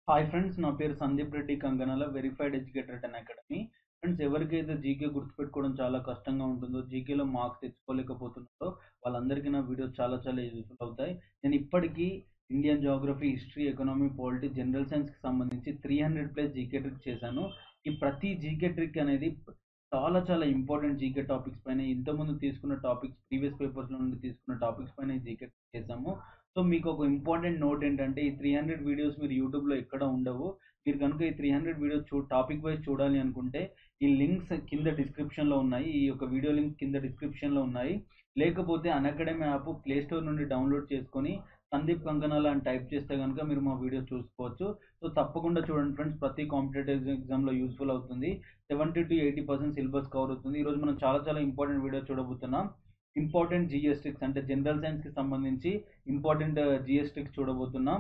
hi friends నా పేరు Sandeep Reddy Kanganala verified educator Unacademy friends ఎవరికైతే జీకే గుర్తుపెట్టుకోవడం చాలా కష్టంగా ఉంటుందో జీకేలో మార్క్స్ తెచ్చుకోలేకపోతున్నారో వాళ్ళందరికీ నా వీడియోస్ చాలా చాలా యూజ్ఫుల్ అవుతాయి నేను ఇప్పటికీ Indian geography history economy polity general సైన్స్కి సంబంధించి three hundred plus GK trick చేశాను ఈ ప్రతి జీకే ట్రిక్ అనేది చాలా చాలా ఇంపార్టెంట్ జీకే టాపిక్స్ పైన ఇంతకుముందు తీసుకున్న టాపిక్స్ ప్రీవియస్ పేపర్స్లో నుండి తీసుకున్న టాపిక్స్ పైన జీకే చేసాము సో మీకు ఒక ఇంపార్టెంట్ నోట్ ఏంటంటే ఈ త్రీ హండ్రెడ్ వీడియోస్ మీరు యూట్యూబ్లో ఎక్కడ ఉండవు మీరు కనుక ఈ త్రీ హండ్రెడ్ వీడియోస్ చూ టాపిక్ వైజ్ చూడాలి అనుకుంటే ఈ లింక్స్ కింద డిస్క్రిప్షన్లో ఉన్నాయి ఈ యొక్క వీడియో లింక్ కింద డిస్క్రిప్షన్లో ఉన్నాయి లేకపోతే అన్అకాడమీ యాప్ ప్లే స్టోర్ నుండి డౌన్లోడ్ చేసుకొని సందీప్ కంకనాల అని టైప్ చేస్తే కనుక మీరు మా వీడియో చూసుకోవచ్చు సో తప్పకుండా చూడండి ఫ్రెండ్స్ ప్రతి కాంపిటేటివ్ ఎగ్జామ్లో యూస్ఫుల్ అవుతుంది seventy to eighty percent syllabus cover అవుతుంది ఈరోజు మనం చాలా చాలా ఇంపార్టెంట్ వీడియో చూడబోతున్నాం ఇంపార్టెంట్ జిఎస్ ట్రిక్స్ అంటే జనరల్ సైన్స్కి సంబంధించి ఇంపార్టెంట్ జిఎస్ ట్రిక్స్ చూడబోతున్నాం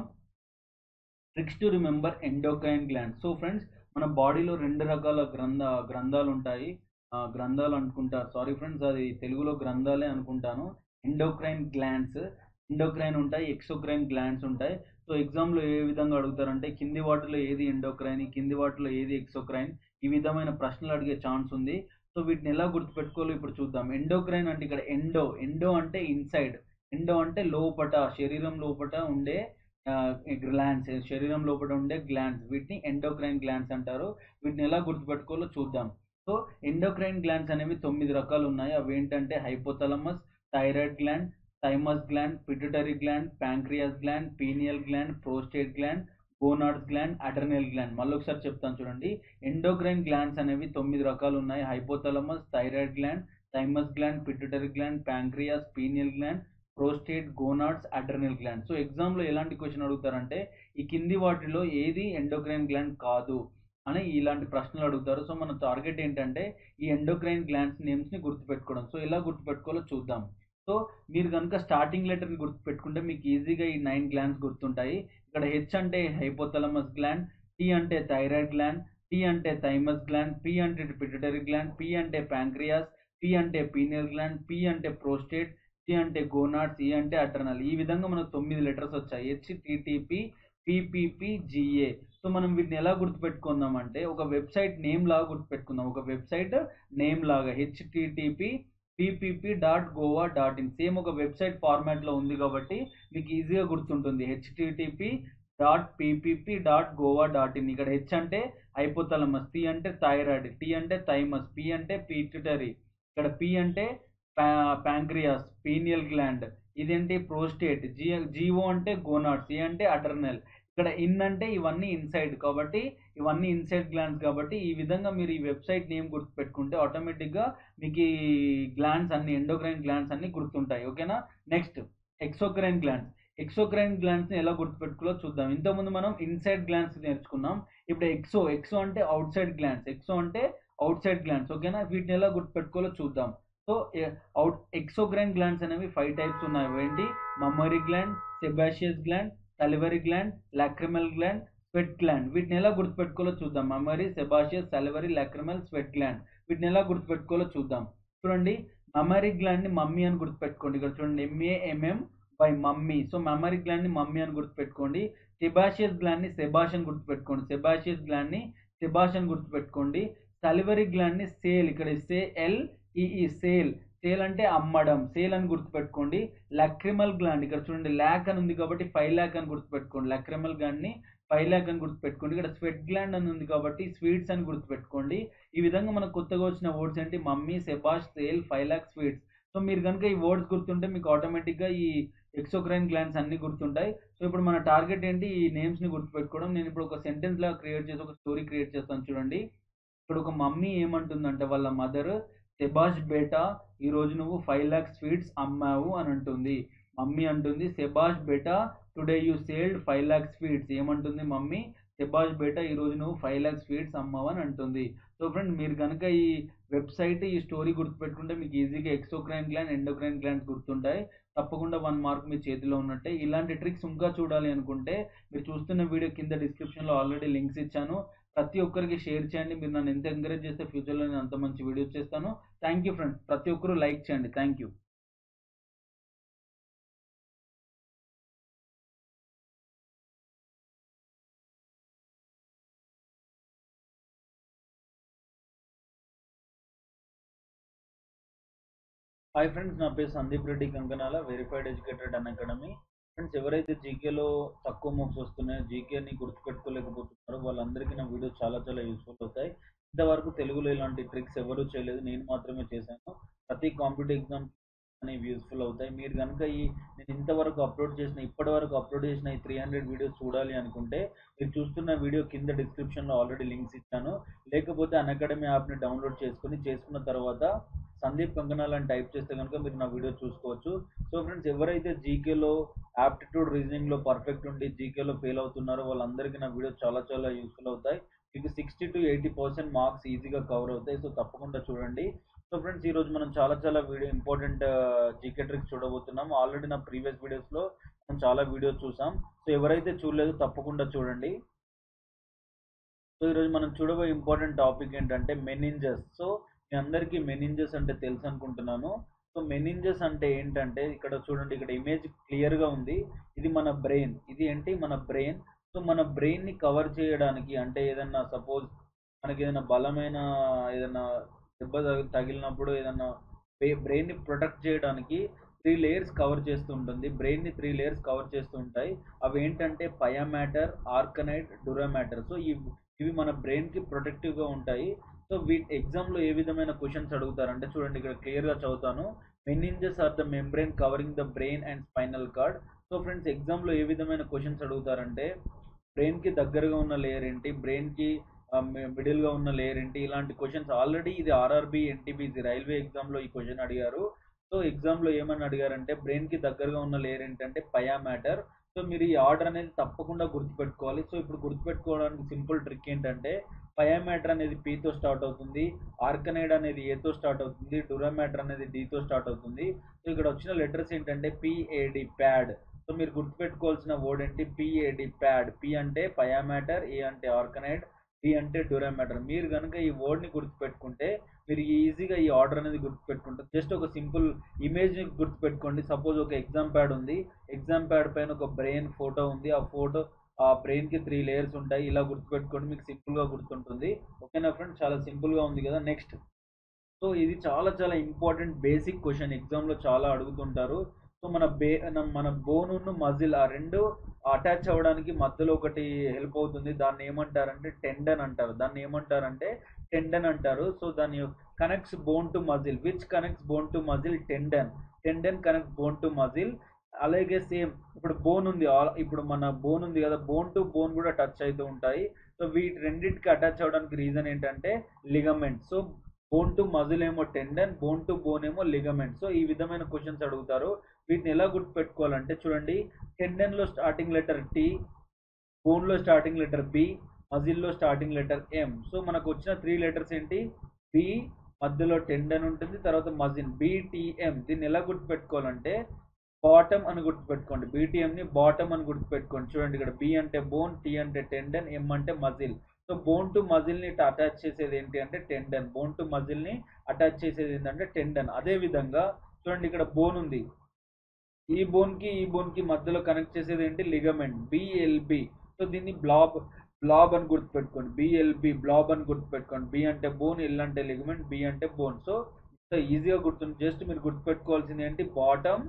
tricks to remember endocrine gland so friends మన బాడీలో రెండు రకాల గ్రంథ గ్రంథాలు ఉంటాయి గ్రంథాలు అనుకుంటారు సారీ ఫ్రెండ్స్ అది తెలుగులో గ్రంథాలే అనుకుంటాను ఎండోక్రైన్ గ్లాండ్స్ ఎండోక్రైన్ ఉంటాయి ఎక్సోక్రైన్ గ్లాండ్స్ ఉంటాయి సో ఎగ్జామ్లో ఏ విధంగా అడుగుతారంటే కింది వాటిలో ఏది ఎండోక్రైన్ కింది వాటిలో ఏది ఎక్సోక్రైన్ ఈ విధమైన ప్రశ్నలు అడిగే ఛాన్స్ ఉంది సో వీటిని ఎలా గుర్తుపెట్టుకోవాలో ఇప్పుడు చూద్దాం ఎండోక్రైన్ అంటే ఇక్కడ ఎండో ఎండో అంటే ఇన్సైడ్ ఎండో అంటే లోపట శరీరం లోపట ఉండే గ్లాండ్స్ శరీరం లోపల ఉండే గ్లాండ్స్ వీటిని ఎండోక్రైన్ గ్లాండ్స్ అంటారు వీటిని ఎలా గుర్తుపెట్టుకోవాలో చూద్దాం సో ఎండోక్రైన్ గ్లాండ్స్ అనేవి తొమ్మిది రకాలు ఉన్నాయి అవి ఏంటంటే hypothalamus thyroid gland thymus gland pituitary gland pancreas gland pineal gland prostate gland gonads gland adrenal gland మళ్ళీ ఒకసారి చెప్తాను చూడండి ఎండోక్రైన్ గ్లాండ్స్ అనేవి తొమ్మిది రకాలు ఉన్నాయి hypothalamus thyroid gland thymus gland pituitary gland pancreas pineal gland prostate gonads adrenal gland so ఎగ్జామ్లో ఎలాంటి క్వశ్చన్ అడుగుతారంటే ఈ కింది వాటిలో ఏది ఎండోక్రైన్ గ్లాండ్ కాదు అని ఇలాంటి ప్రశ్నలు అడుగుతారు సో మన టార్గెట్ ఏంటంటే ఈ ఎండోక్రైన్ గ్లాండ్స్ నేమ్స్ని గుర్తుపెట్టుకోవడం సో ఎలా గుర్తుపెట్టుకోవాలో చూద్దాం సో మీరు కనుక స్టార్టింగ్ లెటర్ని గుర్తుపెట్టుకుంటే మీకు ఈజీగా ఈ నైన్ గ్లాండ్స్ గుర్తుంటాయి ఇక్కడ హెచ్ అంటే హైపోథలమస్ గ్లాండ్ టీ అంటే థైరాయిడ్ గ్లాండ్ టీ అంటే థైమస్ గ్లాండ్ పి అంటే పిట్యూటరీ గ్లాండ్ పి అంటే ప్యాంక్రియాస్ పి అంటే పీనియల్ గ్లాండ్ పి అంటే ప్రోస్టేట్ సి అంటే గోనాట్స్ ఈ అంటే అటర్నల్ ఈ విధంగా మనకు తొమ్మిది లెటర్స్ వచ్చాయి H TTP PPP GA so మనం వీటిని ఎలా గుర్తుపెట్టుకుందాం అంటే ఒక వెబ్సైట్ నేమ్ లాగా గుర్తుపెట్టుకుందాం ఒక వెబ్సైట్ నేమ్ లాగా HTTP PPP dot Goa dot in same ఒక వెబ్సైట్ ఫార్మాట్లో ఉంది కాబట్టి మీకు ఈజీగా గుర్తుంటుంది HTTP dot PPP dot Goa dot in ఇక్కడ హెచ్ అంటే హైపోథలమస్ సి అంటే థైరాయిడ్ టీ అంటే థైమస్ పి అంటే పీట్యూటరీ ఇక్కడ పి అంటే ప్యాంక్రియాస్ పీనియల్ గ్లాండ్ ఇదేంటి ప్రోస్టేట్ జి జీవో అంటే గోనాట్స్ ఏ అంటే అటర్నల్ ఇక్కడ ఇన్ అంటే ఇవన్నీ ఇన్సైడ్ కాబట్టి ఇవన్నీ ఇన్సైడ్ గ్లాండ్స్ కాబట్టి ఈ విధంగా మీరు ఈ వెబ్సైట్ నేమ్ గుర్తుపెట్టుకుంటే ఆటోమేటిక్గా మీకు ఈ గ్లాండ్స్ అన్ని ఎండోక్రైన్ గ్లాండ్స్ అన్ని గుర్తుంటాయి ఓకేనా నెక్స్ట్ ఎక్సోక్రైన్ గ్లాండ్స్ ఎక్సోక్రైన్ గ్లాండ్స్ని ఎలా గుర్తుపెట్టుకోలో చూద్దాం ఇంతకుముందు మనం ఇన్సైడ్ గ్లాండ్స్ నేర్చుకున్నాం ఇప్పుడు ఎక్సో ఎక్సో అంటే అవుట్ సైడ్ గ్లాండ్స్ ఎక్సో అంటే అవుట్ సైడ్ గ్లాండ్స్ ఓకేనా వీటిని ఎలా గుర్తుపెట్టుకోవాలో చూద్దాం సో అవుట్ ఎక్సోగ్రైన్ గ్లాండ్స్ అనేవి ఫైవ్ టైప్స్ ఉన్నాయి ఏంటి mammary gland sebaceous gland salivary gland lacrimal gland sweat gland వీటిని ఎలా గుర్తుపెట్టుకోవాలో చూద్దాం mammary sebaceous salivary lacrimal sweat gland వీటిని ఎలా గుర్తుపెట్టుకోవాలో చూద్దాం చూడండి మమ్మరీ గ్లాండ్ని మమ్మీ అని గుర్తుపెట్టుకోండి ఇక్కడ చూడండి MAMM by mummy so memory గ్లాండ్ని మమ్మీ అని గుర్తుపెట్టుకోండి సెబాషియస్ గ్లాండ్ని సెబాష్ అని గుర్తుపెట్టుకోండి సెబాషియస్ గ్లాండ్ని సెబాష్ అని గుర్తుపెట్టుకోండి సలివరీ గ్లాండ్ని సేల్ ఇక్కడ సే ఎల్ ఈ సేల్ సేల్ అంటే అమ్మడం సేల్ అని గుర్తుపెట్టుకోండి లక్రిమల్ గ్లాండ్ ఇక్కడ చూడండి ల్యాక్ అని ఉంది కాబట్టి ఫైవ్ ల్యాక్ అని గుర్తుపెట్టుకోండి లక్రిమల్ గ్లాండ్ని ఫైవ్ ల్యాక్ అని గుర్తుపెట్టుకోండి ఇక్కడ స్వెట్ గ్లాండ్ అని ఉంది కాబట్టి స్వీట్స్ అని గుర్తుపెట్టుకోండి ఈ విధంగా మనకు కొత్తగా వచ్చిన వర్డ్స్ ఏంటి మమ్మీ సెబాష్ sale five lakh sweets so మీరు కనుక ఈ వర్డ్స్ గుర్తుంటే మీకు ఆటోమేటిక్గా ఈ ఎక్సోక్రైన్ గ్లాండ్స్ అన్ని గుర్తుంటాయి సో ఇప్పుడు మన టార్గెట్ ఏంటి ఈ నేమ్స్ని గుర్తుపెట్టుకోవడం నేను ఇప్పుడు ఒక సెంటెన్స్ లాగా క్రియేట్ చేసి ఒక స్టోరీ క్రియేట్ చేస్తాను చూడండి ఇప్పుడు ఒక మమ్మీ ఏమంటుందంటే వాళ్ళ మదర్ సెబాష్ బేటా ఈరోజు నువ్వు ఫైవ్ ల్యాక్ స్వీట్స్ అమ్మావు అని అంటుంది మమ్మీ అంటుంది సెబాష్ బేటా today you saled five lakh sweets ఏమంటుంది మమ్మీ సెబాష్ బేటా ఈరోజు నువ్వు ఫైవ్ ల్యాక్ స్వీట్స్ అమ్మావు అని అంటుంది సో ఫ్రెండ్ మీరు కనుక ఈ వెబ్సైట్ ఈ స్టోరీ గుర్తుపెట్టుకుంటే మీకు ఈజీగా ఎక్సోక్రైన్ గ్లాండ్ ఎండోక్రైన్ గ్లాండ్స్ గుర్తుంటాయి తప్పకుండా వన్ మార్క్ మీ చేతిలో ఉన్నట్టే ఇలాంటి ట్రిక్స్ ఇంకా చూడాలి అనుకుంటే మీరు చూస్తున్న వీడియో కింద డిస్క్రిప్షన్లో ఆల్రెడీ లింక్స్ ఇచ్చాను ప్రతి ఒక్కరికి షేర్ చేయండి మీరు నన్ను ఎంత ఎంకరేజ్ చేస్తే ఫ్యూచర్లో నేను అంత మంచి వీడియోస్ చేస్తాను థ్యాంక్ యూ ఫ్రెండ్స్ ప్రతి ఒక్కరు లైక్ చేయండి థ్యాంక్ యూ హాయ్ ఫ్రెండ్స్ నా పేరు Sandeep Reddy Kankanala verified educated Unacademy friends ఎవరైతే జీకేలో తక్కువ మార్క్స్ వస్తున్నాయో జీకేని గుర్తుపెట్టుకోలేకపోతున్నారో వాళ్ళందరికీ నా వీడియో చాలా చాలా యూస్ఫుల్ అవుతాయి ఇంతవరకు తెలుగులో ఇలాంటి ట్రిక్స్ ఎవరూ చేయలేదు నేను మాత్రమే చేశాను ప్రతి కాంపిటేటివ్ ఎగ్జామ్ అనేవి యూస్ఫుల్ అవుతాయి మీరు కనుక ఈ నేను ఇంతవరకు అప్లోడ్ చేసిన ఇప్పటి వరకు అప్లోడ్ చేసిన ఈ త్రీ హండ్రెడ్ వీడియోస్ చూడాలి అనుకుంటే మీరు చూస్తున్న వీడియో కింద డిస్క్రిప్షన్లో ఆల్రెడీ లింక్స్ ఇచ్చాను లేకపోతే అన్ అకాడమీ యాప్ని డౌన్లోడ్ చేసుకుని చేసుకున్న తర్వాత సందీప్ కంకనాల్ అని టైప్ చేస్తే కనుక మీరు నా వీడియో చూసుకోవచ్చు సో ఫ్రెండ్స్ ఎవరైతే జీకేలో యాప్టిట్యూడ్ రీజనింగ్లో పర్ఫెక్ట్ ఉండి జీకేలో ఫెయిల్ అవుతున్నారో వాళ్ళందరికీ నా వీడియో చాలా చాలా యూస్ఫుల్ అవుతాయి మీకు sixty to eighty percent marks ఈజీగా కవర్ అవుతాయి సో తప్పకుండా చూడండి సో ఫ్రెండ్స్ ఈరోజు మనం చాలా చాలా వీడియో ఇంపార్టెంట్ జీకే ట్రిక్స్ చూడబోతున్నాం ఆల్రెడీ నా ప్రీవియస్ వీడియోస్లో మనం చాలా వీడియోస్ చూసాం సో ఎవరైతే చూడలేదు తప్పకుండా చూడండి సో ఈరోజు మనం చూడబోయే ఇంపార్టెంట్ టాపిక్ ఏంటంటే మెనింజెస్ సో మీ అందరికీ మెనింజెస్ అంటే తెలుసు అనుకుంటున్నాను సో మెనింజెస్ అంటే ఏంటంటే ఇక్కడ చూడండి ఇక్కడ ఇమేజ్ క్లియర్గా ఉంది ఇది మన బ్రెయిన్ ఇది ఏంటి మన బ్రెయిన్ సో మన బ్రెయిన్ని కవర్ చేయడానికి అంటే ఏదన్నా సపోజ్ మనకి ఏదైనా బలమైన ఏదైనా దెబ్బ తగిలినప్పుడు ఏదన్నా బ్రెయిన్ని ప్రొటెక్ట్ చేయడానికి త్రీ లేయర్స్ కవర్ చేస్తూ ఉంటుంది బ్రెయిన్ని త్రీ లేయర్స్ కవర్ చేస్తూ ఉంటాయి అవి ఏంటంటే పయామ్యాటర్ ఆర్కనైట్ డ్యూరామ్యాటర్ సో ఇవి ఇవి మన బ్రెయిన్కి ప్రొటెక్టివ్గా ఉంటాయి సో వీటి ఎగ్జామ్లో ఏ విధమైన క్వశ్చన్స్ అడుగుతారంటే చూడండి ఇక్కడ క్లియర్గా చదువుతాను meninges are the membrane covering the brain and spinal cord so friends ఎగ్జామ్లో ఏ విధమైన క్వశ్చన్స్ అడుగుతారంటే బ్రెయిన్కి దగ్గరగా ఉన్న లేయర్ ఏంటి బ్రెయిన్కి మిడిల్గా ఉన్న లేయర్ ఏంటి ఇలాంటి క్వశ్చన్స్ ఆల్రెడీ ఇది ఆర్ఆర్బి ఎన్టీపీసీ రైల్వే ఎగ్జామ్లో ఈ క్వశ్చన్ అడిగారు సో ఎగ్జామ్లో ఏమని అడిగారంటే బ్రెయిన్కి దగ్గరగా ఉన్న లేయర్ ఏంటంటే పయా మ్యాటర్ సో మీరు ఈ ఆర్డర్ అనేది తప్పకుండా గుర్తుపెట్టుకోవాలి సో ఇప్పుడు గుర్తుపెట్టుకోవడానికి సింపుల్ ట్రిక్ ఏంటంటే పయామ్యాటర్ అనేది పీతో స్టార్ట్ అవుతుంది ఆర్కనైడ్ అనేది ఏతో స్టార్ట్ అవుతుంది డురామ్యాటర్ అనేది డీతో స్టార్ట్ అవుతుంది సో ఇక్కడ వచ్చిన లెటర్స్ ఏంటంటే పిఏడి ప్యాడ్ సో మీరు గుర్తుపెట్టుకోవాల్సిన వర్డ్ ఏంటి పిఏడి ప్యాడ్ పి అంటే పయామ్యాటర్ ఏ అంటే ఆర్కనైడ్ డి అంటే డ్యూరామ్యాటర్ మీరు కనుక ఈ వర్డ్ని గుర్తుపెట్టుకుంటే మీరు ఈజీగా ఈ ఆర్డర్ అనేది గుర్తుపెట్టుకుంటారు జస్ట్ ఒక సింపుల్ ఇమేజ్ని గుర్తుపెట్టుకోండి సపోజ్ ఒక ఎగ్జామ్ ప్యాడ్ ఉంది ఎగ్జామ్ ప్యాడ్ పైన ఒక బ్రెయిన్ ఫోటో ఉంది ఆ ఫోటో ఆ బ్రెయిన్కి త్రీ లేయర్స్ ఉంటాయి ఇలా గుర్తుపెట్టుకోండి మీకు సింపుల్గా గుర్తుంటుంది ఓకేనా ఫ్రెండ్స్ చాలా సింపుల్గా ఉంది కదా నెక్స్ట్ సో ఇది చాలా చాలా ఇంపార్టెంట్ బేసిక్ క్వశ్చన్ ఎగ్జామ్లో చాలా అడుగుతుంటారు సో మన బే మన బోను మజిల్ ఆ రెండు అటాచ్ అవ్వడానికి మధ్యలో ఒకటి హెల్ప్ అవుతుంది దాన్ని ఏమంటారంటే టెండన్ అంటారు దాన్ని ఏమంటారంటే టెండన్ అంటారు సో దాని connects bone to muscle which connects bone to muscle tendon tendon connects bone to muscle అలాగే సేమ్ ఇప్పుడు బోన్ ఉంది ఇప్పుడు మన బోన్ ఉంది కదా బోన్ టు బోన్ కూడా టచ్ అవుతూ ఉంటాయి సో వీటి రెండింటికి అటాచ్ అవ్వడానికి రీజన్ ఏంటంటే ligament so bone to muscle ఏమో టెండన్ బోన్ టు బోన్ ఏమో లిగమెంట్ సో ఈ విధమైన క్వశ్చన్స్ అడుగుతారు వీటిని ఎలా గుర్తుపెట్టుకోవాలంటే చూడండి టెండన్లో స్టార్టింగ్ లెటర్ టీ బోన్లో స్టార్టింగ్ లెటర్ బి మజిల్లో స్టార్టింగ్ లెటర్ ఎం సో మనకు వచ్చిన త్రీ లెటర్స్ ఏంటి బి మధ్యలో టెండన్ ఉంటుంది తర్వాత మజిన్ బిటిఎం దీన్ని ఎలా గుర్తుపెట్టుకోవాలంటే బాటమ్ అని గుర్తుపెట్టుకోండి బీటీఎంని బాటమ్ అని గుర్తుపెట్టుకోండి చూడండి ఇక్కడ బి అంటే బోన్ టీ అంటే టెండన్ ఎం అంటే మజిల్ సో బోన్ టు మజిల్ని అటాచ్ చేసేది ఏంటి అంటే టెండన్ బోన్ టు మజిల్ని అటాచ్ చేసేది ఏంటంటే టెండన్ అదే విధంగా చూడండి ఇక్కడ బోన్ ఉంది ఈ బోన్కి ఈ బోన్కి మధ్యలో కనెక్ట్ చేసేది ఏంటి లిగమెంట్ బిఎల్బి సో దీన్ని బ్లాబ్ బ్లాబ్ అని గుర్తుపెట్టుకోండి బిఎల్బి బ్లాబ్ అని గుర్తుపెట్టుకోండి బి అంటే బోన్ ఎల్ అంటే లిగమెంట్ బి అంటే బోన్ సో ఇంత ఈజీగా గుర్తుంది జస్ట్ మీరు గుర్తుపెట్టుకోవాల్సింది ఏంటి బాటమ్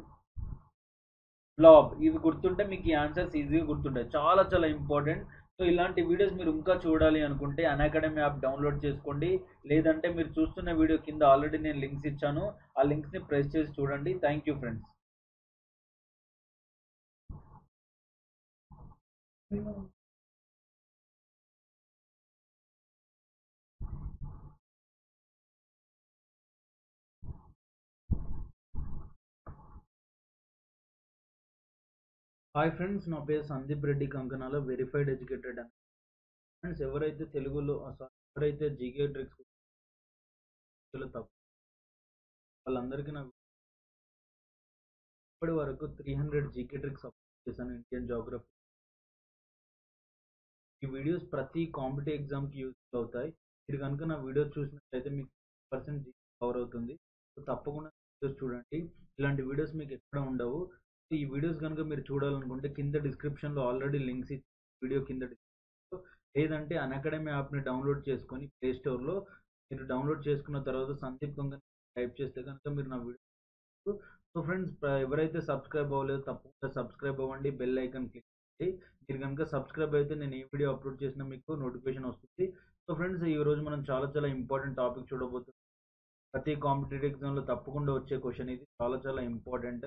బ్లాబ్ ఇవి గుర్తుంటే మీకు ఈ ఆన్సర్స్ ఈజీగా గుర్తుంటాయి చాలా చాలా ఇంపార్టెంట్ సో ఇలాంటి వీడియోస్ మీరు ఇంకా చూడాలి అనుకుంటే అన్ అకాడమీ యాప్ డౌన్లోడ్ చేసుకోండి లేదంటే మీరు చూస్తున్న వీడియో కింద ఆల్రెడీ నేను లింక్స్ ఇచ్చాను ఆ లింక్స్ని ప్రెస్ చేసి చూడండి thank you friends hi friends నా పేరు సందీప్ రెడ్డి కంకనాల వెరిఫైడ్ ఎడ్యుకేటెడ్ అని ఫ్రెండ్స్ ఎవరైతే తెలుగులో ఎవరైతే జీకే ట్రిక్స్ తప్పు వాళ్ళందరికీ నా ఇప్పటి వరకు three hundred GK tricks upload చేశాను ఇండియన్ జోగ్రఫీ ఈ వీడియోస్ ప్రతి కాంపిటేటివ్ ఎగ్జామ్కి యూజ్ అవుతాయి మీరు కనుక నా వీడియో చూసినట్లయితే మీకు పర్సెంట్ జీకే కవర్ అవుతుంది సో తప్పకుండా వీడియోస్ చూడండి ఇలాంటి వీడియోస్ మీకు ఎక్కడ ఉండవు ఈ వీడియోస్ కనుక మీరు చూడాలనుకుంటే కింద డిస్క్రిప్షన్లో ఆల్రెడీ లింక్స్ వీడియో కింద లేదంటే అన్ అకాడమీ యాప్ని డౌన్లోడ్ చేసుకొని ప్లే స్టోర్లో మీరు డౌన్లోడ్ చేసుకున్న తర్వాత సందీప్ గంగ టైప్ చేస్తే కనుక మీరు నా వీడియో సో ఫ్రెండ్స్ ఎవరైతే సబ్స్క్రైబ్ అవ్వలేదో తప్పకుండా సబ్స్క్రైబ్ అవ్వండి బెల్ ఐకాన్ క్లిక్ చేయండి మీరు కనుక సబ్స్క్రైబ్ అయితే నేను ఏ వీడియో అప్లోడ్ చేసినా మీకు నోటిఫికేషన్ వస్తుంది సో ఫ్రెండ్స్ ఈ రోజు మనం చాలా చాలా ఇంపార్టెంట్ టాపిక్ చూడబోతున్నాం ప్రతి కాంపిటేటివ్ ఎగ్జామ్లో తప్పకుండా వచ్చే క్వశ్చన్ ఇది చాలా చాలా important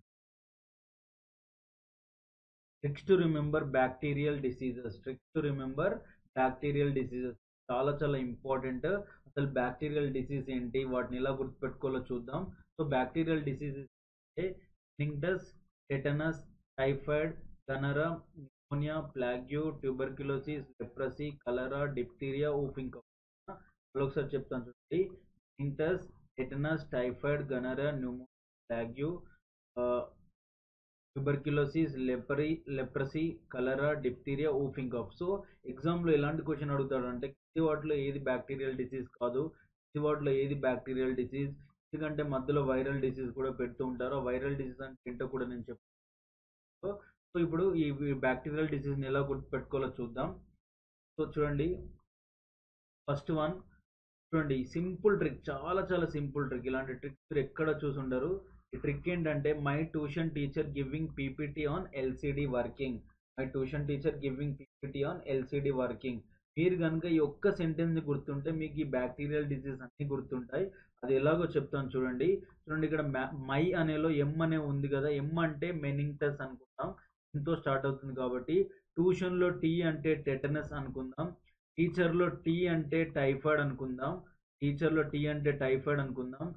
tricks to remember bacterial diseases tricks to remember bacterial diseases చాలా చాలా ఇంపార్టెంట్ అసలు బ్యాక్టీరియల్ డిసీజ్ ఏంటి వాటిని ఎలా గుర్తుపెట్టుకోవాలో చూద్దాం సో బ్యాక్టీరియల్ డిసీజెస్ అంటే meningitis tetanus typhoid gonorrhoea pneumonia plague tuberculosis leprosy cholera diphtheria whooping ఒకసారి చెప్తాను చూడండి meningitis tetanus typhoid gonorrhoea pneumonia plague tuberculosis leprosy leprosy cholera diphtheria whooping cough so ఎగ్జామ్లో ఎలాంటి క్వశ్చన్ అడుగుతాడు అంటే కింది వాటిలో ఏది బ్యాక్టీరియల్ డిసీజ్ కాదు కింది వాటిలో ఏది బ్యాక్టీరియల్ డిసీజ్ ఎందుకంటే మధ్యలో వైరల్ డిసీజ్ కూడా పెడుతూ ఉంటారు వైరల్ డిసీజ్ అంటే ఏంటో కూడా నేను చెప్తాను సో ఇప్పుడు ఈ బ్యాక్టీరియల్ డిసీజ్ని ఎలా గుర్తుపెట్టుకోవాలో చూద్దాం సో చూడండి ఫస్ట్ వన్ చూడండి సింపుల్ ట్రిక్ చాలా చాలా సింపుల్ ట్రిక్ ఇలాంటి ట్రిక్స్ మీరు ఎక్కడ చూసుండరు ఈ ట్రిక్ ఏంటంటే my tuition teacher giving PPT on LCD working my tuition teacher giving PPT on LCD working మీరు కనుక ఈ ఒక్క సెంటెన్స్ గుర్తుంటే మీకు ఈ బ్యాక్టీరియల్ డిసీజ్ అన్ని గుర్తుంటాయి అది ఎలాగో చెప్తాను చూడండి చూడండి ఇక్కడ మై అనేలో ఎం అనే ఉంది కదా ఎం అంటే మెనింగ్టస్ అనుకుందాం ఎంతో స్టార్ట్ అవుతుంది కాబట్టి ట్యూషన్లో టీ అంటే టెటనస్ అనుకుందాం టీచర్లో టీ అంటే టైఫాయిడ్ అనుకుందాం టీచర్లో టీ అంటే టైఫాయిడ్ అనుకుందాం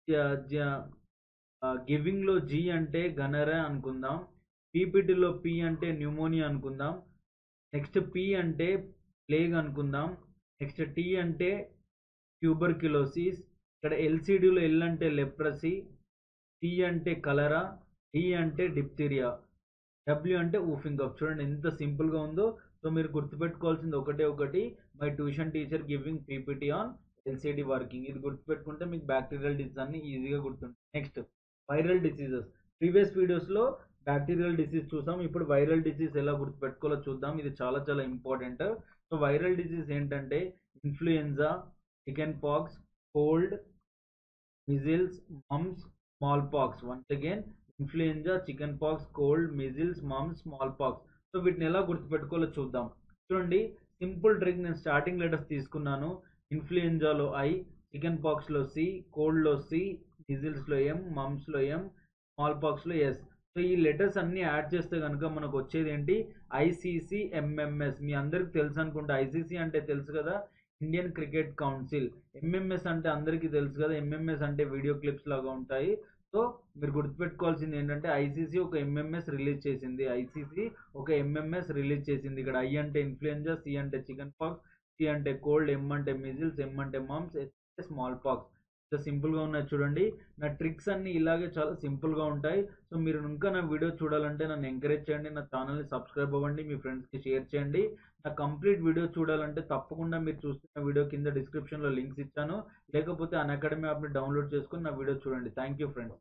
గివింగ్లో జీ అంటే గనరా అనుకుందాం పీపీటీలో పి అంటే న్యూమోనియా అనుకుందాం నెక్స్ట్ పి అంటే ప్లేగ్ అనుకుందాం నెక్స్ట్ టీ అంటే ట్యూబర్క్యులోసిస్ ఇక్కడ ఎల్సిడిలో ఎల్ అంటే లెప్రసీ టీ అంటే కలరా డి అంటే డిప్తీరియా డబ్ల్యూ అంటే ఊఫింగ్ అప్ చూడండి ఎంత సింపుల్గా ఉందో సో మీరు గుర్తుపెట్టుకోవాల్సింది ఒకటే ఒకటి my tuition teacher giving PPT on LCD working ఇది గుర్తుపెట్టుకుంటే మీకు బ్యాక్టీరియల్ డిసీజ్ అన్ని ఈజీగా గుర్తుంటుంది నెక్స్ట్ వైరల్ డిసీజెస్ ప్రీవియస్ వీడియోస్లో బ్యాక్టీరియల్ డిసీజ్ చూసాం ఇప్పుడు వైరల్ డిసీజ్ ఎలా గుర్తుపెట్టుకోవాలో చూద్దాం ఇది చాలా చాలా ఇంపార్టెంట్ సో వైరల్ డిసీజ్ ఏంటంటే influenza chicken pox cold measles mumps small pox once again influenza chicken pox cold measles mumps small pox so వీటిని ఎలా గుర్తుపెట్టుకోవాలో చూద్దాం చూడండి సింపుల్ ట్రిక్ నేను స్టార్టింగ్ లెటర్స్ తీసుకున్నాను ఇన్ఫ్లుయెంజాలో ఐ చికెన్ పాక్స్లో సి కోల్డ్లో సి మిజిల్స్లో ఎం మమ్స్లో ఎం స్మాల్ పాక్స్లో ఎస్ సో ఈ లెటర్స్ అన్ని యాడ్ చేస్తే కనుక మనకు వచ్చేది ఏంటి ఐసీసీ ఎంఎంఎస్ మీ అందరికి తెలుసు అనుకుంటే ఐసీసీ అంటే తెలుసు కదా ఇండియన్ క్రికెట్ కౌన్సిల్ ఎంఎంఎస్ అంటే అందరికీ తెలుసు కదా ఎంఎంఎస్ అంటే వీడియో క్లిప్స్ లాగా ఉంటాయి సో మీరు గుర్తుపెట్టుకోవాల్సింది ఏంటంటే ఐసీసీ ఒక ఎంఎంఎస్ రిలీజ్ చేసింది ఐసీసీ ఒక ఎంఎంఎస్ రిలీజ్ చేసింది ఇక్కడ ఐ అంటే ఇన్ఫ్లుయెంజా సి అంటే చికెన్ పాక్స్ సి అంటే కోల్డ్ ఎం అంటే మిజిల్స్ ఎం అంటే మమ్స్ ఎస్ అంటే స్మాల్ పాక్స్ ఇంత సింపుల్గా ఉన్నాయి చూడండి నా ట్రిక్స్ అన్ని ఇలాగే చాలా సింపుల్గా ఉంటాయి సో మీరు ఇంకా నా వీడియో చూడాలంటే నన్ను ఎంకరేజ్ చేయండి నా ఛానల్ని సబ్స్క్రైబ్ అవ్వండి మీ ఫ్రెండ్స్కి షేర్ చేయండి నా కంప్లీట్ వీడియో చూడాలంటే తప్పకుండా మీరు చూస్తున్న వీడియో కింద డిస్క్రిప్షన్లో లింక్స్ ఇచ్చాను లేకపోతే అన్ అకాడమీ యాప్ని డౌన్లోడ్ చేసుకుని నా వీడియో చూడండి thank you friends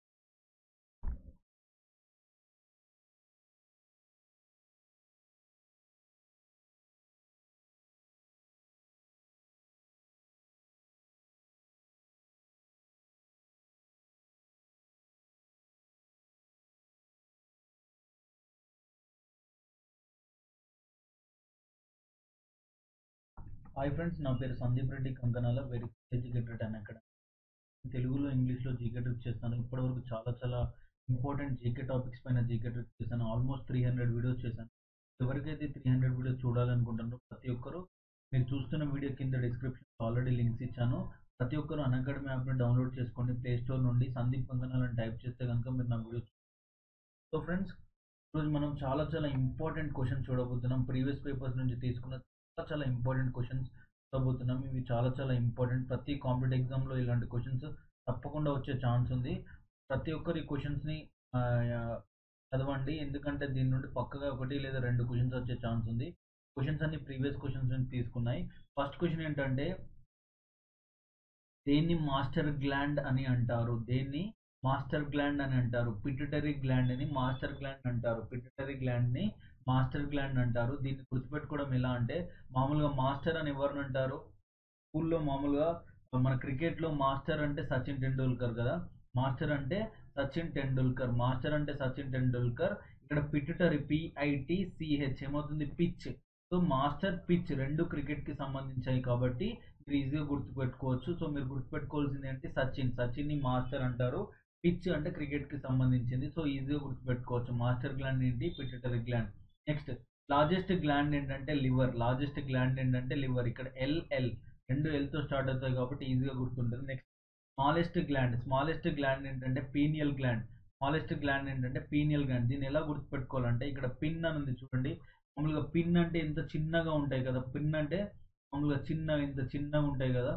hi friends నా పేరు సందీప్ రెడ్డి కంకనాల వెరీ ఎడ్యుకేటెడ్ అని అక్కడ తెలుగులో ఇంగ్లీష్లో జీకే ట్రిక్స్ చేస్తాను ఇప్పటివరకు చాలా చాలా ఇంపార్టెంట్ జీకే టాపిక్స్ పైన జీకే ట్రిక్స్ చేశాను ఆల్మోస్ట్ త్రీ హండ్రెడ్ వీడియోస్ చేశాను ఎవరికైతే త్రీ హండ్రెడ్ వీడియోస్ చూడాలనుకుంటున్నారో ప్రతి ఒక్కరు మీరు చూస్తున్న వీడియో కింద డిస్క్రిప్షన్ ఆల్రెడీ లింక్స్ ఇచ్చాను ప్రతి ఒక్కరు అన్అకాడమీ యాప్ని డౌన్లోడ్ చేసుకోండి ప్లే స్టోర్ నుండి సందీప్ కంకనాల్ అని టైప్ చేస్తే కనుక మీరు నా వీడియో సో ఫ్రెండ్స్ ఈరోజు మనం చాలా చాలా ఇంపార్టెంట్ క్వశ్చన్ చూడబోతున్నాం ప్రీవియస్ పేపర్స్ నుంచి తీసుకున్న చాలా చాలా ఇంపార్టెంట్ క్వశ్చన్స్ చూడబోతున్నాం ఇవి చాలా చాలా ఇంపార్టెంట్ ప్రతి కాంపిటేటివ్ ఎగ్జామ్లో ఇలాంటి క్వశ్చన్స్ తప్పకుండా వచ్చే ఛాన్స్ ఉంది ప్రతి ఒక్కరు ఈ క్వశ్చన్స్ని చదవండి ఎందుకంటే దీని నుండి పక్కగా ఒకటి లేదా రెండు క్వశ్చన్స్ వచ్చే ఛాన్స్ ఉంది క్వశ్చన్స్ అన్ని ప్రీవియస్ క్వశ్చన్స్ నుంచి తీసుకున్నాయి ఫస్ట్ క్వశ్చన్ ఏంటంటే దేన్ని మాస్టర్ గ్లాండ్ అని అంటారు దేన్ని మాస్టర్ గ్లాండ్ అని అంటారు పిట్యూటరీ గ్లాండ్ అని మాస్టర్ గ్లాండ్ అంటారు పిట్యూటరీ గ్లాండ్ ని మాస్టర్ గ్లాండ్ అంటారు దీన్ని గుర్తుపెట్టుకోవడం ఎలా అంటే మామూలుగా మాస్టర్ అని ఎవరిని అంటారు స్కూల్లో మామూలుగా మన క్రికెట్లో మాస్టర్ అంటే సచిన్ టెండూల్కర్ కదా మాస్టర్ అంటే సచిన్ టెండూల్కర్ మాస్టర్ అంటే సచిన్ టెండూల్కర్ ఇక్కడ పిట్యూటరీ పిఐటి సిహెచ్ ఏమవుతుంది పిచ్ సో మాస్టర్ పిచ్ రెండు క్రికెట్ కి సంబంధించాయి కాబట్టి మీరు ఈజీగా గుర్తుపెట్టుకోవచ్చు సో మీరు గుర్తుపెట్టుకోవాల్సింది ఏంటి సచిన్ సచిన్ ని మాస్టర్ అంటారు పిచ్ అంటే క్రికెట్ కి సంబంధించింది సో ఈజీగా గుర్తుపెట్టుకోవచ్చు మాస్టర్ గ్లాండ్ ఏంటి pituitary gland next largest gland ఏంటంటే లివర్ లార్జెస్ట్ గ్లాండ్ ఏంటంటే లివర్ ఇక్కడ ఎల్ఎల్ రెండు L తో స్టార్ట్ అవుతాయి కాబట్టి ఈజీగా గుర్తుంటుంది next smallest gland smallest gland ఏంటంటే పీనియల్ గ్లాండ్ స్మాలెస్ట్ గ్లాండ్ ఏంటంటే పీనియల్ గ్లాండ్ దీన్ని ఎలా గుర్తుపెట్టుకోవాలంటే ఇక్కడ పిన్ అని ఉంది చూడండి మామూలుగా పిన్ అంటే ఇంత చిన్నగా ఉంటాయి కదా పిన్ అంటే మామూలుగా చిన్న ఇంత చిన్నగా ఉంటాయి కదా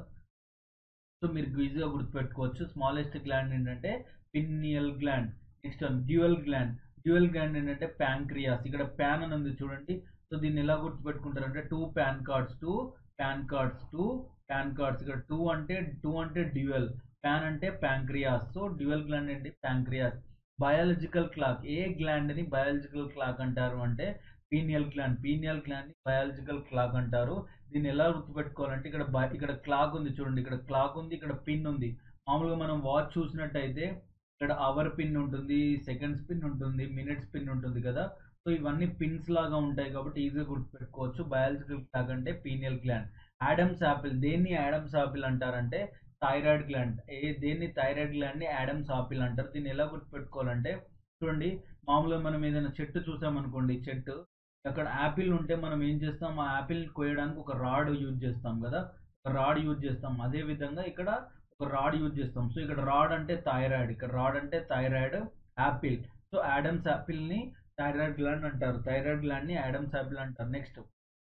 సో మీరు ఈజీగా గుర్తుపెట్టుకోవచ్చు స్మాలెస్ట్ గ్లాండ్ ఏంటంటే pineal gland next one dual gland dual gland ఏంటంటే ప్యాంక్రియాస్ ఇక్కడ ప్యాన్ అని ఉంది చూడండి సో దీన్ని ఎలా గుర్తుపెట్టుకుంటారంటే two PAN cards two PAN cards two PAN cards ఇక్కడ టూ అంటే టూ అంటే డ్యూయల్ ప్యాన్ అంటే ప్యాంక్రియాస్ సో డ్యూయల్ గ్లాండ్ ఏంటి ప్యాంక్రియాస్ బయాలజికల్ క్లాక్ ఏ గ్లాండ్ ని బయాలజికల్ క్లాక్ అంటారు అంటే పీనియల్ గ్లాండ్ పీనియల్ గ్లాండ్ ని బయాలజికల్ క్లాక్ అంటారు దీన్ని ఎలా గుర్తుపెట్టుకోవాలంటే ఇక్కడ బ- ఇక్కడ క్లాక్ ఉంది చూడండి ఇక్కడ క్లాక్ ఉంది ఇక్కడ పిన్ ఉంది మామూలుగా మనం వాచ్ చూసినట్టయితే ఇక్కడ అవర్ పిన్ ఉంటుంది సెకండ్స్ పిన్ ఉంటుంది మినిట్స్ పిన్ ఉంటుంది కదా సో ఇవన్నీ పిన్స్ లాగా ఉంటాయి కాబట్టి ఈజీగా గుర్తుపెట్టుకోవచ్చు బయాలజికల్ క్లాక్ అంటే పీనియల్ గ్లాండ్ యాడమ్స్ యాపిల్ దేన్ని యాడమ్స్ యాపిల్ అంటారంటే థైరాయిడ్ గ్లాండ్ ఏ దేన్ని థైరాయిడ్ గ్లాండ్ ని యాడమ్స్ ఆపిల్ అంటారు దీన్ని ఎలా గుర్తుపెట్టుకోవాలంటే చూడండి మామూలుగా మనం ఏదైనా చెట్టు చూసామనుకోండి చెట్టు అక్కడ యాపిల్ ఉంటే మనం ఏం చేస్తాం ఆ యాపిల్ కోయడానికి ఒక రాడ్ యూజ్ చేస్తాం కదా ఒక రాడ్ యూజ్ చేస్తాం అదే విధంగా ఇక్కడ ఒక రాడ్ యూజ్ చేస్తాం సో ఇక్కడ రాడ్ అంటే థైరాయిడ్ ఇక్కడ రాడ్ అంటే thyroid apple so Adam's apple ని థైరాయిడ్ గ్లాండ్ అంటారు థైరాయిడ్ గ్లాండ్ ని యాడమ్స్ యాపిల్ అంటారు next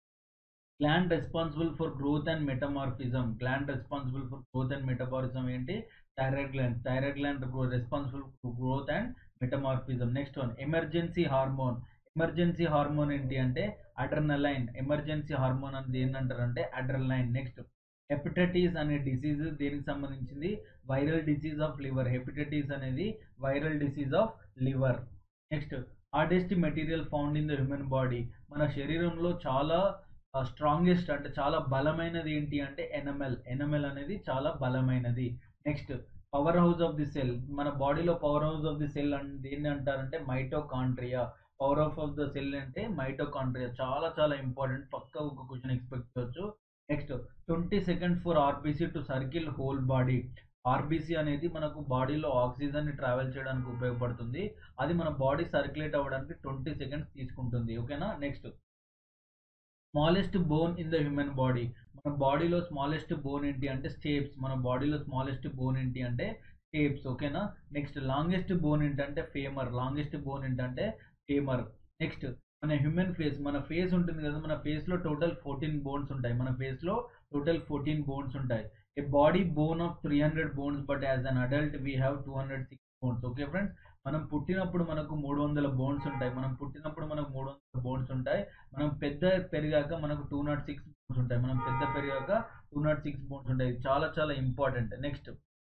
gland responsible for growth and metamorphism gland responsible for growth and metamorphism ఏంటి thyroid gland thyroid gland responsible for growth and metamorphism next one emergency hormone emergency hormone ఏంటి అంటే adrenaline emergency hormone అని ఏంటంటారంటే adrenaline next hepatitis అనే disease దేనికి సంబంధించింది viral disease of liver hepatitis అనేది viral disease of liver next hardest material found in the human body మన శరీరంలో చాలా స్ట్రాంగెస్ట్ అంటే చాలా బలమైనది ఏంటి అంటే ఎనమెల్ ఎనమెల్ అనేది చాలా బలమైనది next powerhouse of the cell మన బాడీలో powerhouse of the cell అంటే దేన్ని అంటారంటే mitochondria power of of the cell అంటే మైటోకాంట్రియా చాలా చాలా ఇంపార్టెంట్ పక్కా ఒక క్వశ్చన్ ఎక్స్పెక్ట్ చేయొచ్చు next twenty seconds for RBC to circle whole body RBC అనేది మనకు బాడీలో ఆక్సిజన్ ని ట్రావెల్ చేయడానికి ఉపయోగపడుతుంది అది మన బాడీ సర్క్యులేట్ అవ్వడానికి ట్వంటీ సెకండ్స్ తీసుకుంటుంది ఓకేనా next smallest bone in the human body మన బాడీలో స్మాలెస్ట్ బోన్ ఏంటి అంటే స్టేప్స్ మన బాడీలో స్మాలెస్ట్ బోన్ ఏంటి అంటే స్టేప్స్ ఓకేనా నెక్స్ట్ లాంగెస్ట్ బోన్ ఏంటంటే ఫేమర్ లాంగెస్ట్ బోన్ ఏంటంటే ఫేమర్ నెక్స్ట్ మన హ్యూమన్ ఫేస్ మన ఫేస్ ఉంటుంది కదా మన ఫేస్ లో టోటల్ ఫోర్టీన్ బోన్స్ ఉంటాయి మన ఫేస్ లో టోటల్ ఫోర్టీన్ బోన్స్ ఉంటాయి a baby born of three hundred bones but as an adult we have two hundred six bones okay friends మనం పుట్టినప్పుడు మనకు మూడు వందల బోన్స్ ఉంటాయి మనం పుట్టినప్పుడు మనకు మూడు వందల బోన్స్ ఉంటాయి మనం పెద్ద పెరిగాక మనకు టూ నాట్ సిక్స్ బోన్స్ ఉంటాయి మనం పెద్ద పెరిగాక టూ నాట్ సిక్స్ బోన్స్ ఉంటాయి ఇది చాలా చాలా important next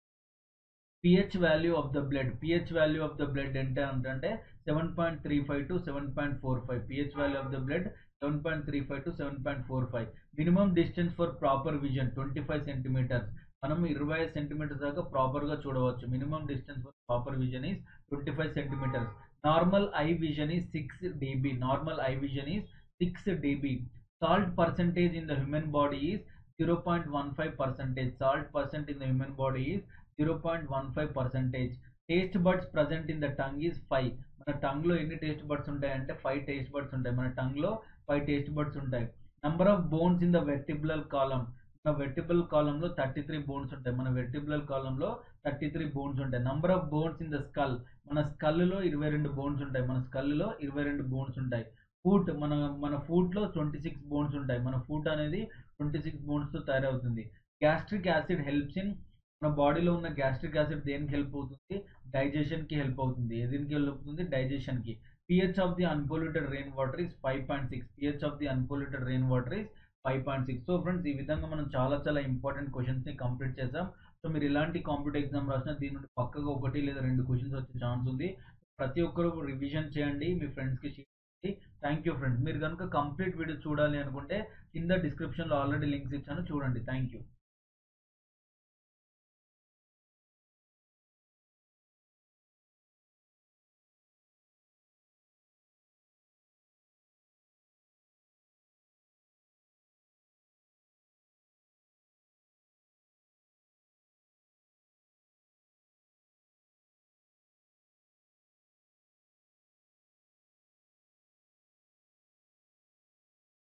pH value of the blood pH value of the blood ఎంత అంటే seven point three five to seven point four five pH value of the blood seven point three five to seven point four five minimum distance for proper vision twenty five centimetres మనం ఇరవై ఐదు centimetres దాకా proper గా చూడవచ్చు minimum distance for proper vision is twenty five centimetres normal eye vision is six dB normal eye vision is six dB salt percentage in the human body is 0.15 percentage salt percent in the human body is 0.15 percentage taste buds present in the tongue is 5 మన tongue లో ఎన్ని taste buds ఉంటాయి అంటే five taste buds ఉంటాయి మన tongue లో five taste buds ఉంటాయి number of bones in the vertebral column మన వెర్టిబుల్ కాలం లో థర్టీ త్రీ బోన్స్ ఉంటాయి మన వెర్టిబ్రల్ కాలం లో థర్టీ త్రీ బోన్స్ ఉంటాయి number of bones in the skull మన స్కల్ లో ఇరవై రెండు బోన్స్ ఉంటాయి మన స్కల్ లో ఇరవై రెండు బోన్స్ ఉంటాయి ఫూట్ మన మన ఫూట్ లో ట్వంటీ సిక్స్ బోన్స్ ఉంటాయి మన ఫూట్ అనేది ట్వంటీ సిక్స్ బోన్స్ తో తయారవుతుంది గ్యాస్ట్రిక్ యాసిడ్ హెల్ప్స్ ఇన్ మన బాడీలో ఉన్న గ్యాస్ట్రిక్ యాసిడ్ దేనికి హెల్ప్ అవుతుంది డైజెషన్ కి హెల్ప్ అవుతుంది దేనికి హెల్ప్ అవుతుంది డైజెషన్ కి pH of the unpolluted rain water is five point six pH of the unpolluted rain water is five point six so friends ఈ విధంగా మనం చాలా చాలా ఇంపార్టెంట్ క్వశ్చన్స్ ని కంప్లీట్ చేసాం సో మీరు ఇలాంటి కాంపిటేటివ్ ఎగ్జామ్ రాసినా దీని నుండి పక్కగా ఒకటి లేదా రెండు క్వశ్చన్స్ వచ్చే ఛాన్స్ ఉంది ప్రతి ఒక్కరు రివిజన్ చేయండి మీ ఫ్రెండ్స్ కి షేర్ చేయండి థ్యాంక్ యూ ఫ్రెండ్స్ మీరు కనుక కంప్లీట్ వీడియో చూడాలి అనుకుంటే కింద డిస్క్రిప్షన్ లో ఆల్రెడీ లింక్స్ ఇచ్చాను చూడండి థ్యాంక్ యూ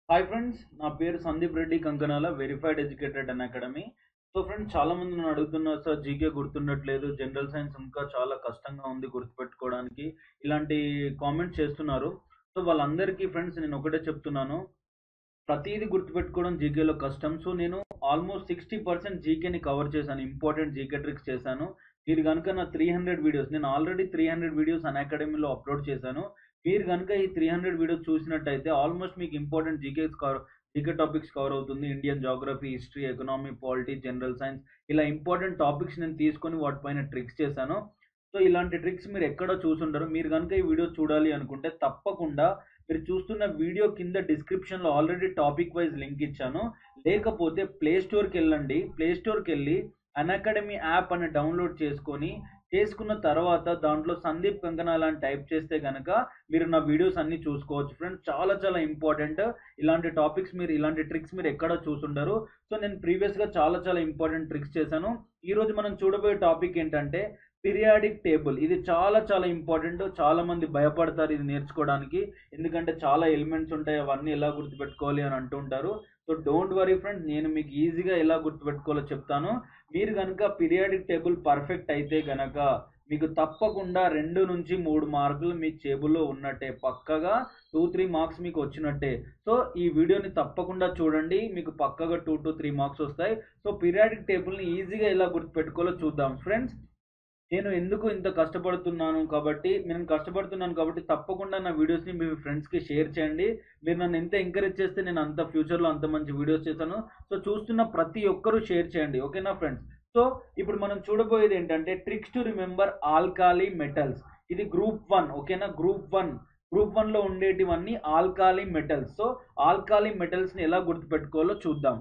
హాయ్ ఫ్రెండ్స్ నా పేరు Sandeep Reddy Kankanala verified educated Unacademy so friends చాలా మంది నన్ను అడుగుతున్నారు సార్ జీకే గుర్తుండట్లేదు జనరల్ సైన్స్ ఇంకా చాలా కష్టంగా ఉంది గుర్తుపెట్టుకోవడానికి ఇలాంటి కామెంట్స్ చేస్తున్నారు సో వాళ్ళందరికీ ఫ్రెండ్స్ నేను ఒకటే చెప్తున్నాను ప్రతిదీ గుర్తుపెట్టుకోవడం జీకేలో కష్టం సో నేను ఆల్మోస్ట్ సిక్స్టీ పర్సెంట్ జీకేని కవర్ చేశాను ఇంపార్టెంట్ జీకే ట్రిక్స్ చేశాను మీరు కనుక నా త్రీ హండ్రెడ్ వీడియోస్ నేను ఆల్రెడీ త్రీ హండ్రెడ్ వీడియోస్ అన్ అకాడమీలో అప్లోడ్ చేశాను మీరు కనుక ఈ త్రీ హండ్రెడ్ వీడియోస్ చూసినట్టయితే ఆల్మోస్ట్ మీకు important GKs cover GK topics cover అవుతుంది Indian geography history economy polity general science ఇలా ఇంపార్టెంట్ టాపిక్స్ నేను తీసుకొని వాటిపైన ట్రిక్స్ చేశాను సో ఇలాంటి ట్రిక్స్ మీరు ఎక్కడ చూసుంటారు మీరు కనుక ఈ వీడియో చూడాలి అనుకుంటే తప్పకుండా మీరు చూస్తున్న వీడియో కింద డిస్క్రిప్షన్లో ఆల్రెడీ టాపిక్ వైజ్ లింక్ ఇచ్చాను లేకపోతే ప్లే స్టోర్కి వెళ్ళండి ప్లే స్టోర్కి వెళ్ళి అన్ అకాడమీ యాప్ అని డౌన్లోడ్ చేసుకొని చేసుకున్న తర్వాత దాంట్లో సందీప్ కంకనాల అని టైప్ చేస్తే కనుక మీరు నా వీడియోస్ అన్ని చూసుకోవచ్చు ఫ్రెండ్స్ చాలా చాలా ఇంపార్టెంట్ ఇలాంటి టాపిక్స్ మీరు ఇలాంటి ట్రిక్స్ మీరు ఎక్కడ చూసుండరు సో నేను ప్రీవియస్గా చాలా చాలా ఇంపార్టెంట్ ట్రిక్స్ చేశాను ఈరోజు మనం చూడబోయే టాపిక్ ఏంటంటే పీరియాడిక్ టేబుల్ ఇది చాలా చాలా ఇంపార్టెంట్ చాలా మంది భయపడతారు ఇది నేర్చుకోవడానికి ఎందుకంటే చాలా ఎలిమెంట్స్ ఉంటాయి అవన్నీ ఎలా గుర్తుపెట్టుకోవాలి అని అంటుంటారు సో డోంట్ వరీ ఫ్రెండ్స్ నేను మీకు ఈజీగా ఎలా గుర్తుపెట్టుకోవాలో చెప్తాను మీరు కనుక పీరియాడిక్ టేబుల్ పర్ఫెక్ట్ అయితే గనక మీకు తప్పకుండా రెండు నుంచి మూడు మార్కులు మీ టేబుల్లో ఉన్నట్టే పక్కగా టూ త్రీ మార్క్స్ మీకు వచ్చినట్టే సో ఈ వీడియోని తప్పకుండా చూడండి మీకు పక్కగా టూ టు త్రీ మార్క్స్ వస్తాయి సో పీరియాడిక్ టేబుల్ని ఈజీగా ఎలా గుర్తుపెట్టుకోవాలో చూద్దాం ఫ్రెండ్స్ నేను ఎందుకు ఇంత కష్టపడుతున్నాను కాబట్టి నేను కష్టపడుతున్నాను కాబట్టి తప్పకుండా నా వీడియోస్ని మీ ఫ్రెండ్స్కి షేర్ చేయండి మీరు నన్ను ఎంత ఎంకరేజ్ చేస్తే నేను అంత ఫ్యూచర్లో అంత మంచి వీడియోస్ చేశాను సో చూస్తున్న ప్రతి ఒక్కరూ షేర్ చేయండి ఓకేనా ఫ్రెండ్స్ సో ఇప్పుడు మనం చూడబోయేది ఏంటంటే tricks to remember alkali metals ఇది గ్రూప్ వన్ ఓకేనా గ్రూప్ వన్ గ్రూప్ వన్లో ఉండేటివన్నీ ఆల్కాలీ మెటల్స్ సో ఆల్కాలీ మెటల్స్ని ఎలా గుర్తుపెట్టుకోవాలో చూద్దాం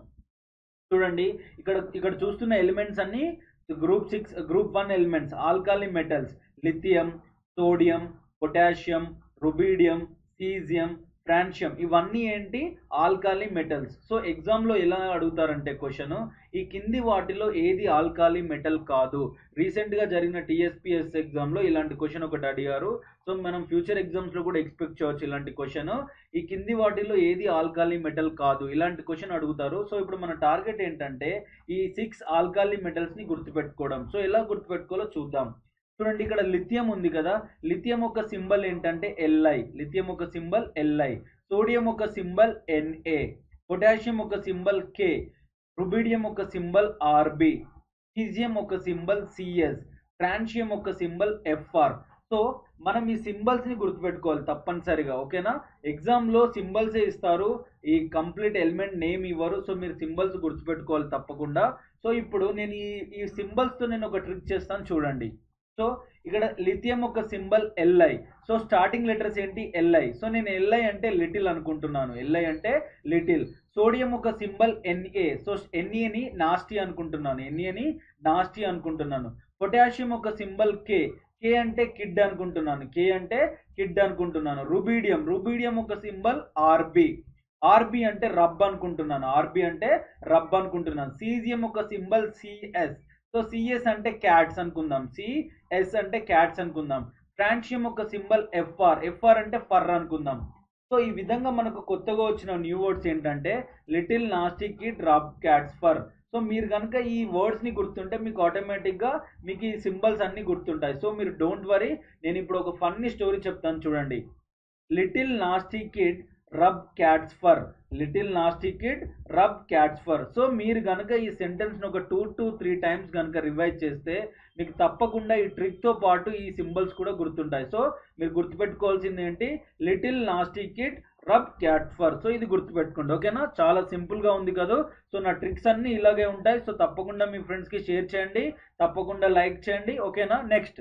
చూడండి ఇక్కడ ఇక్కడ చూస్తున్న ఎలిమెంట్స్ అన్నీ group six group one elements alkali metals lithium sodium potassium rubidium caesium francium ఇవన్నీ ఏంటి ఆల్కాలీ మెటల్స్ సో ఎగ్జామ్లో ఎలా అడుగుతారంటే క్వశ్చన్ ఈ కింది వాటిలో ఏది ఆల్కాలీ మెటల్ కాదు రీసెంట్గా జరిగిన టీఎస్పిఎస్ ఎగ్జామ్లో ఇలాంటి క్వశ్చన్ ఒకటి అడిగారు సో మనం ఫ్యూచర్ ఎగ్జామ్స్లో కూడా ఎక్స్పెక్ట్ చేయవచ్చు ఇలాంటి క్వశ్చన్ ఈ కింది వాటిలో ఏది ఆల్కాలీ మెటల్ కాదు ఇలాంటి క్వశ్చన్ అడుగుతారు సో ఇప్పుడు మన టార్గెట్ ఏంటంటే ఈ సిక్స్ ఆల్కాలీ మెటల్స్ని గుర్తుపెట్టుకోవడం సో ఎలా గుర్తుపెట్టుకోవాలో చూద్దాం చూడండి ఇక్కడ లిథియం ఉంది కదా లిథియం ఒక సింబల్ ఏంటంటే ఎల్ఐ లిథియం ఒక సింబల్ ఎల్ఐ సోడియం ఒక సింబల్ ఎన్ఏ పొటాషియం ఒక సింబల్ కే రుబిడియం ఒక సింబల్ ఆర్బి సీజియం ఒక సింబల్ సిఎస్ ట్రాన్షియం ఒక సింబల్ ఎఫ్ఆర్ సో మనం ఈ సింబల్స్ ని గుర్తుపెట్టుకోవాలి తప్పనిసరిగా ఓకేనా ఎగ్జామ్ లో సింబల్సే ఇస్తారు ఈ కంప్లీట్ ఎలిమెంట్ నేమ్ ఇవ్వరు సో మీరు సింబల్స్ గుర్తుపెట్టుకోవాలి తప్పకుండా సో ఇప్పుడు నేను ఈ ఈ సింబల్స్ తో నేను ఒక ట్రిక్ చేస్తాను చూడండి సో ఇక్కడ లిథియం ఒక symbol LI so starting letters ఏంటి ఎల్ఐ సో నేను ఎల్ఐ అంటే లిటిల్ అనుకుంటున్నాను ఎల్ఐ అంటే లిటిల్ సోడియం ఒక సింబల్ ఎన్ఏ సో ఎన్ఏని నాస్టీ అనుకుంటున్నాను ఎన్ఏని నాస్టీ అనుకుంటున్నాను పొటాషియం ఒక సింబల్ కే కే అంటే కిడ్ అనుకుంటున్నాను కే అంటే కిడ్ అనుకుంటున్నాను రుబీడియం రుబీడియం ఒక సింబల్ ఆర్బి ఆర్బి అంటే రబ్ అనుకుంటున్నాను ఆర్బి అంటే రబ్ అనుకుంటున్నాను సీజియం ఒక సింబల్ సిఎస్ సో సిఎస్ అంటే క్యాట్స్ అనుకుందాం సిఎస్ అంటే క్యాట్స్ అనుకుందాం ఫ్రాన్షియం ఒక సింబల్ ఎఫ్ఆర్ ఎఫ్ఆర్ అంటే ఫర్ అనుకుందాం సో ఈ విధంగా మనకు కొత్తగా వచ్చిన న్యూ వర్డ్స్ ఏంటంటే little nasty kid rub cats for so మీరు కనుక ఈ వర్డ్స్ని గుర్తుంటే మీకు ఆటోమేటిక్గా మీకు ఈ సింబల్స్ అన్నీ గుర్తుంటాయి సో మీరు డోంట్ వరీ నేను ఇప్పుడు ఒక ఫన్నీ స్టోరీ చెప్తాను చూడండి little nasty kid rub cats for little nasty kid rub cats for so మీరు కనుక ఈ సెంటెన్స్ని ఒక టూ టు త్రీ టైమ్స్ కనుక రివైజ్ చేస్తే మీకు తప్పకుండా ఈ ట్రిక్తో పాటు ఈ సింబల్స్ కూడా గుర్తుంటాయి సో మీరు గుర్తుపెట్టుకోవాల్సింది ఏంటి little nasty kid rub cat for so ఇది గుర్తుపెట్టుకోండి ఓకేనా చాలా సింపుల్గా ఉంది కదా సో నా ట్రిక్స్ అన్నీ ఇలాగే ఉంటాయి సో తప్పకుండా మీ ఫ్రెండ్స్కి షేర్ చేయండి తప్పకుండా లైక్ చేయండి ఓకేనా నెక్స్ట్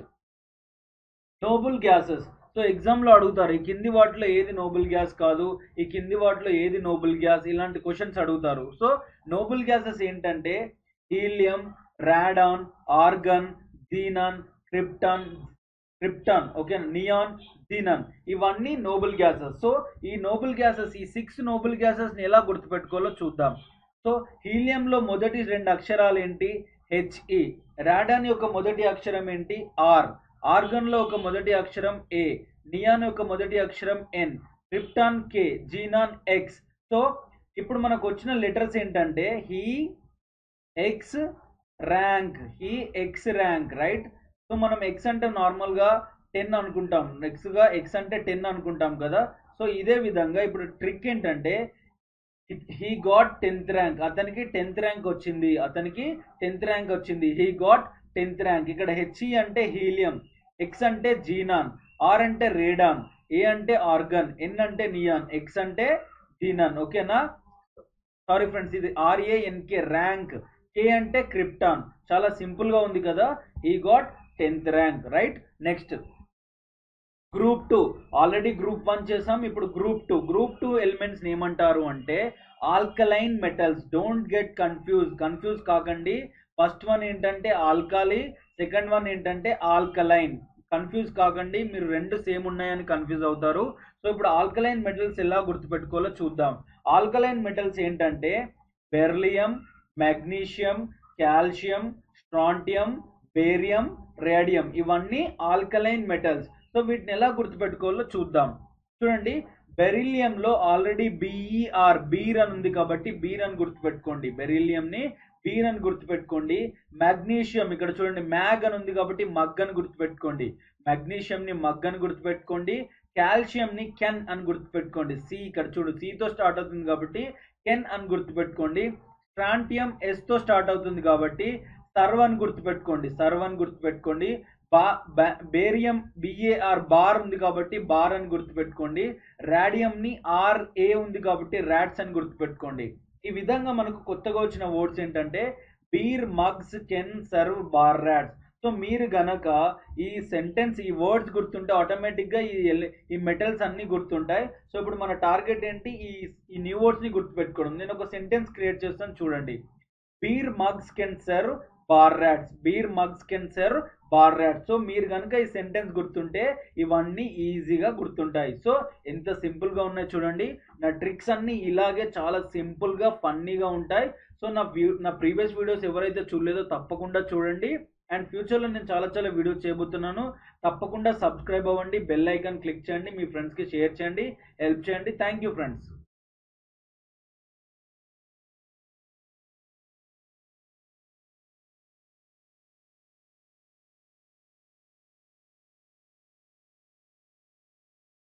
నోబుల్ గ్యాసెస్ సో ఎగ్జామ్లో అడుగుతారు ఈ కింది వాటిలో ఏది నోబుల్ గ్యాస్ కాదు ఈ కింది వాటిలో ఏది నోబుల్ గ్యాస్ ఇలాంటి క్వశ్చన్స్ అడుగుతారు సో నోబుల్ గ్యాసెస్ ఏంటంటే helium radon argon xenon krypton krypton okay neon xenon ఇవన్నీ నోబుల్ గ్యాసెస్ సో ఈ నోబుల్ గ్యాసెస్ ఈ సిక్స్ నోబుల్ గ్యాసెస్ని ఎలా గుర్తుపెట్టుకోవాలో చూద్దాం సో హీలియంలో మొదటి రెండు అక్షరాలు ఏంటి హెచ్ఈ రాడాన్ యొక్క మొదటి అక్షరం ఏంటి ఆర్ ఆర్గన్లో ఒక మొదటి అక్షరం ఏ నియాన్ యొక్క మొదటి అక్షరం N krypton K xenon X so so ఇప్పుడు మనకు వచ్చిన లెటర్స్ ఏంటంటే he X rank he X rank right so మనం ఎక్స్ అంటే నార్మల్గా టెన్ అనుకుంటాం నెక్స్ట్గా ఎక్స్ అంటే టెన్ అనుకుంటాం కదా సో ఇదే విధంగా ఇప్పుడు ట్రిక్ ఏంటంటే హీ గాట్ టెన్త్ ర్యాంక్ అతనికి టెన్త్ ర్యాంక్ వచ్చింది అతనికి టెన్త్ ర్యాంక్ వచ్చింది హీ గాట్ టెన్త్ ర్యాంక్ ఇక్కడ హెచ్ఈ అంటే హీలియం ఎక్స్ అంటే జీనాన్ ఆర్ అంటే రేడాన్ ఏ అంటే ఆర్గన్ ఎన్ అంటే నియాన్ ఎక్స్ అంటే జీనాన్ ఓకేనా సారీ ఫ్రెండ్స్ ఇది ఆర్ఏఎన్కే ర్యాంక్ కే అంటే క్రిప్టాన్ చాలా సింపుల్ గా ఉంది కదా ఈ got tenth rank right next group two already group one చేసాం ఇప్పుడు group two group two elements ఏమంటారు అంటే alkaline metals don't get confuse confuse కాకండి ఫస్ట్ వన్ ఏంటంటే ఆల్కాలి సెకండ్ వన్ ఏంటంటే ఆల్కలైన్ కన్ఫ్యూజ్ కాకండి మీరు రెండు సేమ్ ఉన్నాయని కన్ఫ్యూజ్ అవుతారు సో ఇప్పుడు ఆల్కలైన్ మెటల్స్ ఎలా గుర్తుపెట్టుకోవాలో చూద్దాం ఆల్కలైన్ మెటల్స్ ఏంటంటే beryllium magnesium calcium strontium barium radium ఇవన్నీ ఆల్కలైన్ మెటల్స్ సో వీటిని ఎలా గుర్తుపెట్టుకోవాలో చూద్దాం చూడండి బెరిలియంలో ఆల్రెడీ బిఈఆర్ బీర్ అని ఉంది కాబట్టి బీర్ అని గుర్తుపెట్టుకోండి బెరిలియంని బీర్ అని గుర్తుపెట్టుకోండి మెగ్నీషియం ఇక్కడ చూడండి మ్యాగ్ అని ఉంది కాబట్టి మగ్ అని గుర్తుపెట్టుకోండి మెగ్నీషియంని మగ్ అని గుర్తుపెట్టుకోండి కాల్షియంని కెన్ అని గుర్తుపెట్టుకోండి సి ఇక్కడ చూడు సితో స్టార్ట్ అవుతుంది కాబట్టి కెన్ అని గుర్తుపెట్టుకోండి స్ట్రాంటియం ఎస్ తో స్టార్ట్ అవుతుంది కాబట్టి సర్వ్ అని గుర్తుపెట్టుకోండి సర్వ్ అని గుర్తుపెట్టుకోండి బా బేరియం బిఏఆర్ బార్ ఉంది కాబట్టి బార్ అని గుర్తుపెట్టుకోండి రాడియం ని ఆర్ ఏ ఉంది కాబట్టి రాట్స్ అని గుర్తుపెట్టుకోండి ఈ విధంగా మనకు కొత్తగా వచ్చిన వర్డ్స్ ఏంటంటే beer mugs can serve bar rats so మీరు గనక ఈ సెంటెన్స్ ఈ వర్డ్స్ గుర్తుంటే ఆటోమేటిక్గా ఈ ఎల్- ఈ మెటల్స్ అన్ని గుర్తుంటాయి సో ఇప్పుడు మన టార్గెట్ ఏంటి ఈ ఈ న్యూ వర్డ్స్ని గుర్తుపెట్టుకోవడం నేను ఒక సెంటెన్స్ క్రియేట్ చేస్తాను చూడండి beer mugs can serve bar rats beer mugs can serve bar rats so మీరు కనుక ఈ సెంటెన్స్ గుర్తుంటే ఇవన్నీ ఈజీగా గుర్తుంటాయి సో ఎంత సింపుల్గా ఉన్నాయి చూడండి నా ట్రిక్స్ అన్నీ ఇలాగే చాలా సింపుల్గా ఫన్నీగా ఉంటాయి సో నా వ్యూ నా ప్రీవియస్ వీడియోస్ ఎవరైతే చూడలేదో తప్పకుండా చూడండి అండ్ ఫ్యూచర్లో నేను చాలా చాలా వీడియోస్ చేయబోతున్నాను తప్పకుండా సబ్స్క్రైబ్ అవ్వండి బెల్ ఐకాన్ క్లిక్ చేయండి మీ ఫ్రెండ్స్కి షేర్ చేయండి హెల్ప్ చేయండి థ్యాంక్ యూ ఫ్రెండ్స్